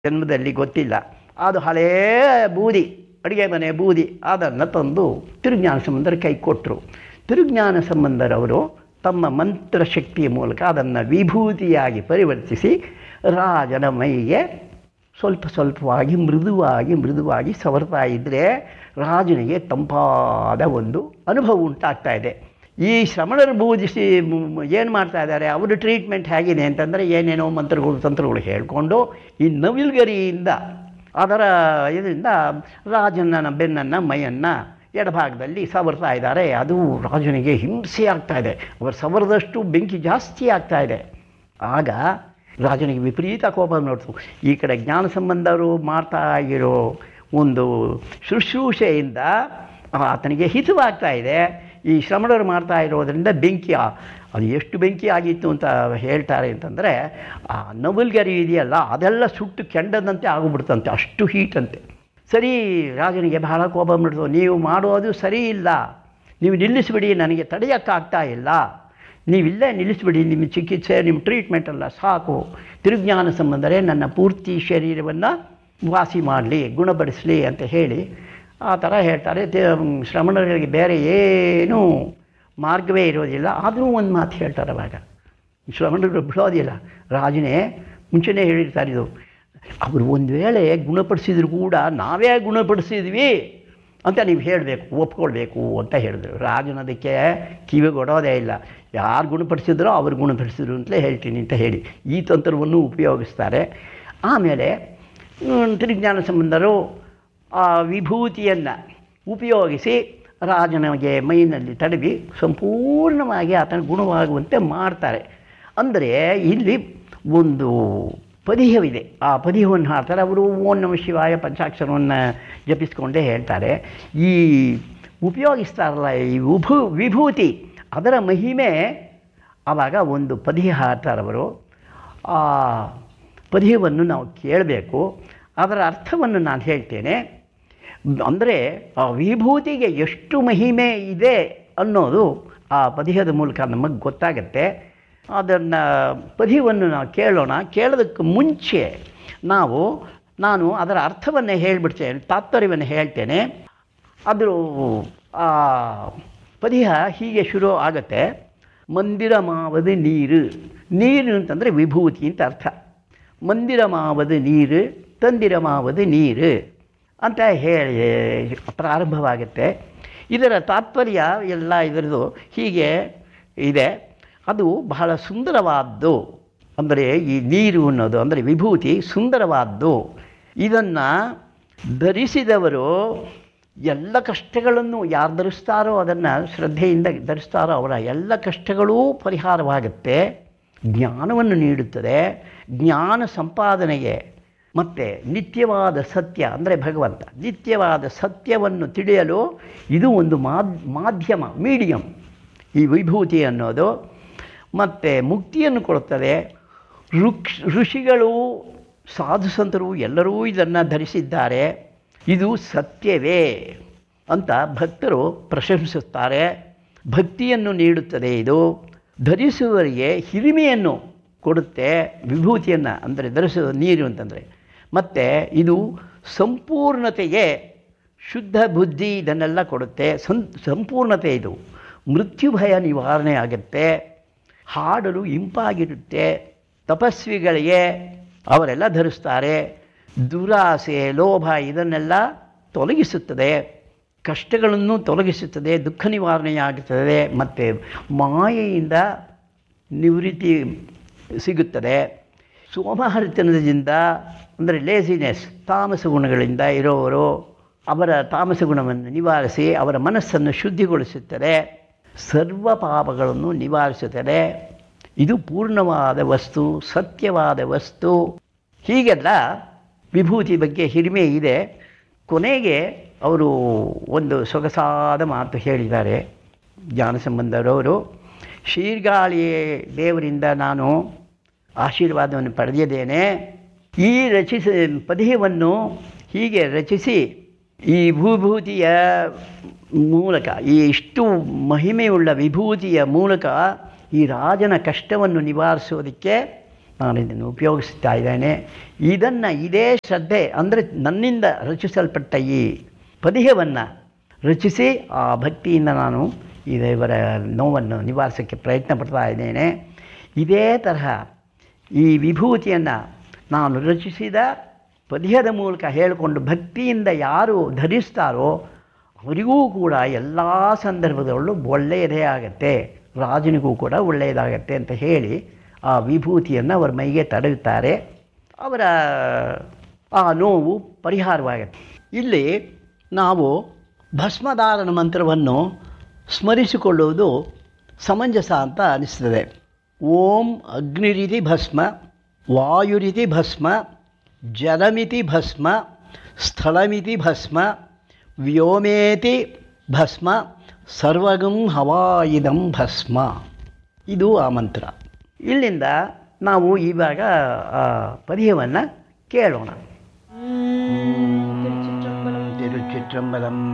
ಜನ್ಮದಲ್ಲಿ ಗೊತ್ತಿಲ್ಲ ಅದು ಹಳೇ ಬೂದಿ ಅಡುಗೆ ಮನೆ ಬೂದಿ ಅದನ್ನು ತಂದು ತಿರುಜ್ಞಾನ ಸಂಬಂಧರ ಕೈ ಕೊಟ್ಟರು ತಿರುಜ್ಞಾನ ಸಂಬಂಧರವರು ತಮ್ಮ ಮಂತ್ರಶಕ್ತಿಯ ಮೂಲಕ ಅದನ್ನು ವಿಭೂತಿಯಾಗಿ ಪರಿವರ್ತಿಸಿ ರಾಜನ ಮೈಗೆ ಸ್ವಲ್ಪ ಸ್ವಲ್ಪವಾಗಿ ಮೃದುವಾಗಿ ಮೃದುವಾಗಿ ಸವರ್ತಾ ಇದ್ದರೆ ರಾಜನಿಗೆ ತಂಪಾದ ಒಂದು ಅನುಭವ ಉಂಟಾಗ್ತಾ ಇದೆ ಈ ಶ್ರಮಣರು ಬೂದಿಸಿ ಏನು ಮಾಡ್ತಾ ಇದ್ದಾರೆ ಅವರು ಟ್ರೀಟ್ಮೆಂಟ್ ಹೇಗಿದೆ ಅಂತಂದರೆ ಏನೇನೋ ಮಂತ್ರಗಳು ತಂತ್ರಗಳು ಹೇಳಿಕೊಂಡು ಈ ನವಿಲ್ಗರಿಯಿಂದ ಅದರ ಇದರಿಂದ ರಾಜನ ಬೆನ್ನನ್ನು ಮೈಯನ್ನು ಎಡಭಾಗದಲ್ಲಿ ಸವರ್ತಾ ಇದ್ದಾರೆ ಅದು ರಾಜನಿಗೆ ಹಿಂಸೆ ಆಗ್ತಾ ಇದೆ ಅವರು ಸವರದಷ್ಟು ಬೆಂಕಿ ಜಾಸ್ತಿ ಆಗ್ತಾ ಇದೆ ಆಗ ರಾಜನಿಗೆ ವಿಪರೀತ ಕೋಪ ನೋಡ್ತು ಈ ಕಡೆ ಜ್ಞಾನ ಸಂಬಂಧರು ಮಾಡ್ತಾ ಇರೋ ಒಂದು ಶುಶ್ರೂಷೆಯಿಂದ ಆತನಿಗೆ ಹಿತವಾಗ್ತಾ ಇದೆ ಈ ಶ್ರಮಣರು ಮಾಡ್ತಾ ಇರೋದರಿಂದ ಬೆಂಕಿ ಅದು ಎಷ್ಟು ಬೆಂಕಿ ಆಗಿತ್ತು ಅಂತ ಹೇಳ್ತಾರೆ ಅಂತಂದರೆ ಆ ನವಲ್ಗರಿ ಇದೆಯಲ್ಲ ಅದೆಲ್ಲ ಸುಟ್ಟು ಕೆಂಡದಂತೆ ಆಗಿಬಿಡ್ತಂತೆ ಅಷ್ಟು ಹೀಟಂತೆ ಸರಿ ರಾಜನಿಗೆ ಬಹಳ ಕೋಪ ಬಿಡ್ತು ನೀವು ಮಾಡೋದು ಸರಿ ಇಲ್ಲ ನೀವು ನಿಲ್ಲಿಸಿಬಿಡಿ ನನಗೆ ತಡೆಯೋಕ್ಕಾಗ್ತಾ ಇಲ್ಲ ನೀವಿಲ್ಲೇ ನಿಲ್ಲಿಸಿಬಿಡಿ ನಿಮ್ಮ ಚಿಕಿತ್ಸೆ ನಿಮ್ಮ ಟ್ರೀಟ್ಮೆಂಟ್ ಎಲ್ಲ ಸಾಕು ತಿರುಜ್ಞಾನ ಸಂಬಂಧರೇ ನನ್ನ ಪೂರ್ತಿ ಶರೀರವನ್ನು ವಾಸಿ ಮಾಡಲಿ ಗುಣಪಡಿಸಲಿ ಅಂತ ಹೇಳಿ ಆ ಥರ ಹೇಳ್ತಾರೆ ಶ್ರಮಣರಿಗೆ ಬೇರೆ ಏನೂ ಮಾರ್ಗವೇ ಇರೋದಿಲ್ಲ ಆದರೂ ಒಂದು ಮಾತು ಹೇಳ್ತಾರೆ ಅವಾಗ ಶ್ರಮಣರು ಬಿಡೋದಿಲ್ಲ ರಾಜನೇ ಮುಂಚೆನೇ ಹೇಳಿರ್ತಾರೆ ಇದು ಅವರು ಒಂದು ವೇಳೆ ಗುಣಪಡಿಸಿದ್ರು ಕೂಡ ನಾವೇ ಗುಣಪಡಿಸಿದ್ವಿ ಅಂತ ನೀವು ಹೇಳಬೇಕು ಒಪ್ಕೊಳ್ಬೇಕು ಅಂತ ಹೇಳಿದ್ರು ರಾಜನದಕ್ಕೆ ಕಿವಿಗೊಡೋದೇ ಇಲ್ಲ ಯಾರು ಗುಣಪಡಿಸಿದ್ರೋ ಅವ್ರು ಗುಣಪಡಿಸಿದ್ರು ಅಂತಲೇ ಹೇಳ್ತೀನಿ ಅಂತ ಹೇಳಿ ಈ ತಂತ್ರವನ್ನು ಉಪಯೋಗಿಸ್ತಾರೆ ಆಮೇಲೆ ತ್ರಿಜ್ಞಾನ ಸಂಬಂಧರು ಆ ವಿಭೂತಿಯನ್ನು ಉಪಯೋಗಿಸಿ ರಾಜನಿಗೆ ಮೈನಲ್ಲಿ ತಡವಿ ಸಂಪೂರ್ಣವಾಗಿ ಆತನ ಗುಣವಾಗುವಂತೆ ಮಾಡ್ತಾರೆ ಅಂದರೆ ಇಲ್ಲಿ ಒಂದು ಪದಿಯವಿದೆ ಆ ಪದಿಯವನ್ನು ಹಾಡ್ತಾರೆ ಅವರು ಓಂ ನಮ ಶಿವಾಯ ಪಂಚಾಕ್ಷರವನ್ನು ಜಪಿಸ್ಕೊಂಡೇ ಹೇಳ್ತಾರೆ ಈ ಉಪಯೋಗಿಸ್ತಾರಲ್ಲ ಈ ಉಭು ವಿಭೂತಿ ಅದರ ಮಹಿಮೆ ಆವಾಗ ಒಂದು ಪದಿಯ ಹಾಡ್ತಾರೆ ಅವರು ಆ ಪದ್ಯವನ್ನು ನಾವು ಕೇಳಬೇಕು ಅದರ ಅರ್ಥವನ್ನು ನಾನು ಹೇಳ್ತೇನೆ ಅಂದರೆ ಆ ವಿಭೂತಿಗೆ ಎಷ್ಟು ಮಹಿಮೆ ಇದೆ ಅನ್ನೋದು ಆ ಪದ್ಯದ ಮೂಲಕ ನಮಗೆ ಗೊತ್ತಾಗತ್ತೆ ಅದನ್ನು ಪದ್ಯವನ್ನು ನಾವು ಕೇಳೋಣ ಕೇಳೋದಕ್ಕೆ ಮುಂಚೆ ನಾವು ನಾನು ಅದರ ಅರ್ಥವನ್ನು ಹೇಳಿಬಿಡ್ತೇನೆ ತಾತ್ಪರ್ಯವನ್ನು ಹೇಳ್ತೇನೆ ಅದ್ರ ಆ ಪದ್ಯ ಹೀಗೆ ಶುರು ಆಗತ್ತೆ ಮಂದಿರ ಮಾವದು ನೀರು ನೀರು ಅಂತಂದರೆ ವಿಭೂತಿ ಅಂತ ಅರ್ಥ ಮಂದಿರ ಮಾವದು ನೀರು ತಂದಿರ ಮಾವದು ನೀರು ಅಂತ ಹೇಳಿ ಪ್ರಾರಂಭವಾಗುತ್ತೆ ಇದರ ತಾತ್ಪರ್ಯ ಎಲ್ಲ ಇದರದು ಹೀಗೆ ಇದೆ ಅದು ಬಹಳ ಸುಂದರವಾದ್ದು ಅಂದರೆ ಈ ನೀರು ಅನ್ನೋದು ಅಂದರೆ ವಿಭೂತಿ ಸುಂದರವಾದ್ದು ಇದನ್ನು ಧರಿಸಿದವರು ಎಲ್ಲ ಕಷ್ಟಗಳನ್ನು ಯಾರು ಧರಿಸ್ತಾರೋ ಅದನ್ನು ಶ್ರದ್ಧೆಯಿಂದ ಧರಿಸ್ತಾರೋ ಅವರ ಎಲ್ಲ ಕಷ್ಟಗಳೂ ಪರಿಹಾರವಾಗುತ್ತೆ ಜ್ಞಾನವನ್ನು ನೀಡುತ್ತದೆ ಜ್ಞಾನ ಸಂಪಾದನೆಗೆ ಮತ್ತು ನಿತ್ಯವಾದ ಸತ್ಯ ಅಂದರೆ ಭಗವಂತ ನಿತ್ಯವಾದ ಸತ್ಯವನ್ನು ತಿಳಿಯಲು ಇದು ಒಂದು ಮಾದ್ ಮಾಧ್ಯಮ ಮೀಡಿಯಮ್ ಈ ವಿಭೂತಿ ಅನ್ನೋದು ಮತ್ತು ಮುಕ್ತಿಯನ್ನು ಕೊಡುತ್ತದೆ ಋಕ್ಷ ಋಷಿಗಳು ಸಾಧು ಸಂತರು ಎಲ್ಲರೂ ಇದನ್ನು ಧರಿಸಿದ್ದಾರೆ ಇದು ಸತ್ಯವೇ ಅಂತ ಭಕ್ತರು ಪ್ರಶಂಸಿಸ್ತಾರೆ ಭಕ್ತಿಯನ್ನು ನೀಡುತ್ತದೆ ಇದು ಧರಿಸುವವರಿಗೆ ಹಿರಿಮೆಯನ್ನು ಕೊಡುತ್ತೆ ವಿಭೂತಿಯನ್ನು ಅಂದರೆ ಧರಿಸುವ ನೀರು ಅಂತಂದರೆ ಮತ್ತು ಇದು ಸಂಪೂರ್ಣತೆಗೆ ಶುದ್ಧ ಬುದ್ಧಿ ಇದನ್ನೆಲ್ಲ ಕೊಡುತ್ತೆ ಸಂ ಸಂಪೂರ್ಣತೆ ಇದು ಮೃತ್ಯು ಭಯ ನಿವಾರಣೆ ಆಗುತ್ತೆ ಹಾಡಲು ಇಂಪಾಗಿರುತ್ತೆ ತಪಸ್ವಿಗಳಿಗೆ ಅವರೆಲ್ಲ ಧರಿಸ್ತಾರೆ ದುರಾಸೆ ಲೋಭ ಇದನ್ನೆಲ್ಲ ತೊಲಗಿಸುತ್ತದೆ ಕಷ್ಟಗಳನ್ನು ತೊಲಗಿಸುತ್ತದೆ ದುಃಖ ನಿವಾರಣೆಯಾಗುತ್ತದೆ ಮತ್ತು ಮಾಯೆಯಿಂದ ನಿವೃತ್ತಿ ಸಿಗುತ್ತದೆ ಸೋಮಹರಿತನದಿಂದ ಅಂದರೆ ಲೇಸಿನೆಸ್ ತಾಮಸ ಗುಣಗಳಿಂದ ಇರೋವರು ಅವರ ತಾಮಸ ಗುಣವನ್ನು ನಿವಾರಿಸಿ ಅವರ ಮನಸ್ಸನ್ನು ಶುದ್ಧಿಗೊಳಿಸುತ್ತದೆ ಸರ್ವ ಪಾಪಗಳನ್ನು ನಿವಾರಿಸುತ್ತದೆ ಇದು ಪೂರ್ಣವಾದ ವಸ್ತು ಸತ್ಯವಾದ ವಸ್ತು ಹೀಗೆಲ್ಲ ವಿಭೂತಿ ಬಗ್ಗೆ ಹಿರಿಮೆ ಇದೆ ಕೊನೆಗೆ ಅವರು ಒಂದು ಸೊಗಸಾದ ಮಾತು ಹೇಳಿದ್ದಾರೆ ಜ್ಞಾನ ಸಂಬಂಧರವರು ಶೀರ್ಗಾಳಿ ದೇವರಿಂದ ನಾನು ಆಶೀರ್ವಾದವನ್ನು ಪಡೆದಿದ್ದೇನೆ ಈ ರಚಿಸ ಪದ್ಯವನ್ನು ಹೀಗೆ ರಚಿಸಿ ಈ ವಿಭೂತಿಯ ಮೂಲಕ ಈ ಇಷ್ಟು ಮಹಿಮೆಯುಳ್ಳ ವಿಭೂತಿಯ ಮೂಲಕ ಈ ರಾಜನ ಕಷ್ಟವನ್ನು ನಿವಾರಿಸೋದಕ್ಕೆ ನಾನು ಇದನ್ನು ಉಪಯೋಗಿಸ್ತಾ ಇದ್ದೇನೆ ಇದನ್ನು ಇದೇ ಶ್ರದ್ಧೆ ಅಂದರೆ ನನ್ನಿಂದ ರಚಿಸಲ್ಪಟ್ಟ ಈ ಪದ್ಯವನ್ನು ರಚಿಸಿ ಆ ಭಕ್ತಿಯಿಂದ ನಾನು ಈ ದೇವರ ನೋವನ್ನು ನಿವಾರಿಸೋಕ್ಕೆ ಪ್ರಯತ್ನ ಪಡ್ತಾ ಇದ್ದೇನೆ ಇದೇ ತರಹ ಈ ವಿಭೂತಿಯನ್ನು ನಾನು ರಚಿಸಿದ ಪದ್ಯದ ಮೂಲಕ ಹೇಳಿಕೊಂಡು ಭಕ್ತಿಯಿಂದ ಯಾರು ಧರಿಸ್ತಾರೋ ಅವರಿಗೂ ಕೂಡ ಎಲ್ಲ ಸಂದರ್ಭದಲ್ಲೂ ಒಳ್ಳೆಯದೇ ಆಗತ್ತೆ ರಾಜನಿಗೂ ಕೂಡ ಒಳ್ಳೆಯದಾಗತ್ತೆ ಅಂತ ಹೇಳಿ ಆ ವಿಭೂತಿಯನ್ನು ಅವರ ಮೈಗೆ ತಡೆಯುತ್ತಾರೆ ಅವರ ಆ ನೋವು ಪರಿಹಾರವಾಗುತ್ತೆ ಇಲ್ಲಿ ನಾವು ಭಸ್ಮಧಾರಣ ಮಂತ್ರವನ್ನು ಸ್ಮರಿಸಿಕೊಳ್ಳುವುದು ಸಮಂಜಸ ಅಂತ ಅನಿಸ್ತದೆ ಓಂ ಅಗ್ನಿರಿತಿ ಭಸ್ಮ ವಾಯುರಿತಿ ಭಸ್ಮ ಜಲಮಿತಿ ಭಸ್ಮ ಸ್ಥಳಮಿತಿ ಭಸ್ಮ ವ್ಯೋಮೇತಿ ಭಸ್ಮ ಸರ್ವಗಂ ಹವಾಯಿದಂ ಭಸ್ಮ ಇದು ಆ ಮಂತ್ರ ಇಲ್ಲಿಂದ ನಾವು ಇವಾಗ ಆ ಪದ್ಯವನ್ನು ಕೇಳೋಣ ತಿರುಚಿಟ್ರಂಬಲಂ